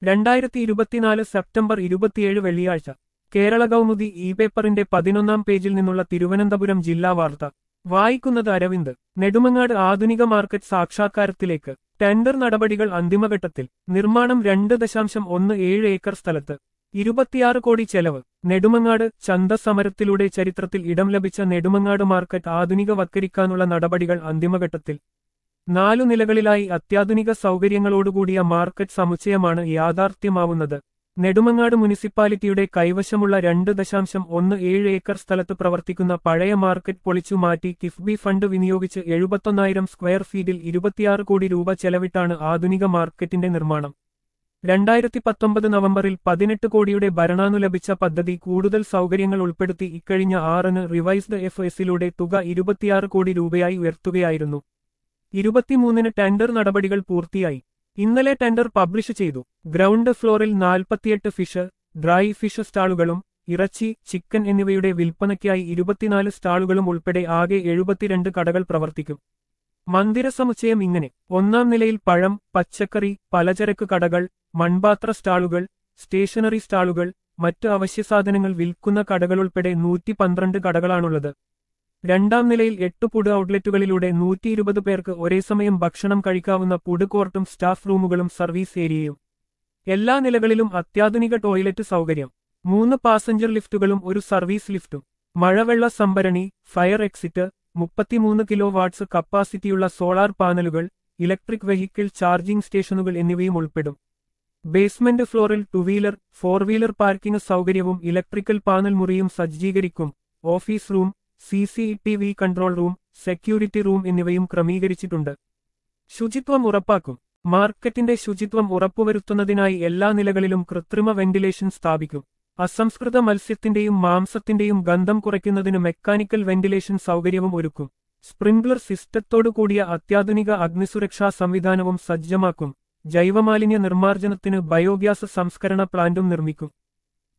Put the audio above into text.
രണ്ടായിരത്തി ഇരുപത്തിനാല് സെപ്റ്റംബർ ഇരുപത്തിയേഴ് വെള്ളിയാഴ്ച കേരള കൗമുദി ഇ പേപ്പറിന്റെ പതിനൊന്നാം പേജിൽ നിന്നുള്ള തിരുവനന്തപുരം ജില്ലാ വാർത്ത വായിക്കുന്നത് അരവിന്ദ് നെടുമങ്ങാട് ആധുനിക മാർക്കറ്റ് സാക്ഷാത്കാരത്തിലേക്ക് ടെൻഡർ നടപടികൾ അന്തിമഘട്ടത്തിൽ നിർമ്മാണം രണ്ട് ദശാംശം ഒന്ന് ഏഴ് ഏക്കർ സ്ഥലത്ത് ഇരുപത്തിയാറ് കോടി ചെലവ് നെടുമങ്ങാട് ചന്ത സമരത്തിലൂടെ ചരിത്രത്തിൽ ഇടം ലഭിച്ച നെടുമങ്ങാട് മാർക്കറ്റ് ആധുനികവത്കരിക്കാനുള്ള നടപടികൾ അന്തിമഘട്ടത്തിൽ നാലു നിലകളിലായി അത്യാധുനിക സൗകര്യങ്ങളോടുകൂടിയ മാർക്കറ്റ് സമുച്ചയമാണ് യാഥാർത്ഥ്യമാവുന്നത് നെടുമങ്ങാട് മുനിസിപ്പാലിറ്റിയുടെ കൈവശമുള്ള രണ്ട് ദശാംശം ഒന്ന് ഏഴ് ഏക്കർ സ്ഥലത്ത് പ്രവർത്തിക്കുന്ന പഴയ മാർക്കറ്റ് പൊളിച്ചു മാറ്റി കിഫ്ബി ഫണ്ട് വിനിയോഗിച്ച് എഴുപത്തൊന്നായിരം സ്ക്വയർ ഫീറ്റിൽ ഇരുപത്തിയാറ് കോടി രൂപ ചെലവിട്ടാണ് ആധുനിക മാർക്കറ്റിന്റെ നിർമ്മാണം രണ്ടായിരത്തി പത്തൊമ്പത് നവംബറിൽ പതിനെട്ട് കോടിയുടെ ഭരണാനു ലഭിച്ച പദ്ധതി കൂടുതൽ സൗകര്യങ്ങൾ ഉൾപ്പെടുത്തി ഇക്കഴിഞ്ഞ ആറിന് റിവൈസ്ഡ് എഫ് എസിലൂടെ തുക ഇരുപത്തിയാറ് കോടി രൂപയായി ഉയർത്തുകയായിരുന്നു ഇരുപത്തിമൂന്നിന് ടെൻഡർ നടപടികൾ പൂർത്തിയായി ഇന്നലെ ടെൻഡർ പബ്ലിഷ് ചെയ്തു ഗ്രൗണ്ട് ഫ്ലോറിൽ നാൽപ്പത്തിയെട്ട് ഫിഷ് ഡ്രൈ ഫിഷ് സ്റ്റാളുകളും ഇറച്ചി ചിക്കൻ എന്നിവയുടെ വിൽപ്പനയ്ക്കായി ഇരുപത്തിനാല് സ്റ്റാളുകളും ഉൾപ്പെടെ ആകെ എഴുപത്തിരണ്ട് കടകൾ പ്രവർത്തിക്കും മന്ദിര സമുച്ചയം ഇങ്ങനെ ഒന്നാം നിലയിൽ പഴം പച്ചക്കറി പലചരക്ക് കടകൾ മൺപാത്ര സ്റ്റാളുകൾ സ്റ്റേഷനറി സ്റ്റാളുകൾ മറ്റ് അവശ്യസാധനങ്ങൾ വിൽക്കുന്ന കടകളുൾപ്പെടെ നൂറ്റി പന്ത്രണ്ട് കടകളാണുള്ളത് രണ്ടാം നിലയിൽ എട്ട് ഫുഡ് ഔട്ട്ലെറ്റുകളിലൂടെ നൂറ്റി ഇരുപത് പേർക്ക് ഒരേ സമയം ഭക്ഷണം കഴിക്കാവുന്ന ഫുഡ് കോർട്ടും സ്റ്റാഫ് റൂമുകളും സർവീസ് ഏരിയയും എല്ലാ നിലകളിലും അത്യാധുനിക ടോയ്ലറ്റ് സൗകര്യം മൂന്ന് പാസഞ്ചർ ലിഫ്റ്റുകളും ഒരു സർവീസ് ലിഫ്റ്റും മഴവെള്ള സംഭരണി ഫയർ എക്സിറ്റ് മുപ്പത്തിമൂന്ന് കിലോ വാട്ട്സ് കപ്പാസിറ്റിയുള്ള സോളാർ പാനലുകൾ ഇലക്ട്രിക് വെഹിക്കിൾ ചാർജിംഗ് സ്റ്റേഷനുകൾ എന്നിവയും ഉൾപ്പെടും ബേസ്മെന്റ് ഫ്ലോറിൽ two wheeler four wheeler parking സൗകര്യവും ഇലക്ട്രിക്കൽ പാനൽ മുറിയും സജ്ജീകരിക്കും office room C C T V control room security room എന്നിവയും ക്രമീകരിച്ചിട്ടുണ്ട് ശുചിത്വം ഉറപ്പാക്കും മാർക്കറ്റിന്റെ ശുചിത്വം ഉറപ്പുവരുത്തുന്നതിനായി എല്ലാ നിലകളിലും കൃത്രിമ വെന്റിലേഷൻ സ്ഥാപിക്കും അസംസ്കൃത മത്സ്യത്തിന്റെയും മാംസത്തിന്റെയും ഗന്ധം കുറയ്ക്കുന്നതിന് മെക്കാനിക്കൽ വെന്റിലേഷൻ സൗകര്യവും ഒരുക്കും സ്പ്രിംഗ്ലർ സിസ്റ്റത്തോടു കൂടിയ അത്യാധുനിക അഗ്നിസുരക്ഷാ സംവിധാനവും സജ്ജമാക്കും ജൈവമാലിന്യ നിർമ്മാർജ്ജനത്തിന് ബയോഗ്യാസ് സംസ്കരണ പ്ലാന്റും നിർമ്മിക്കും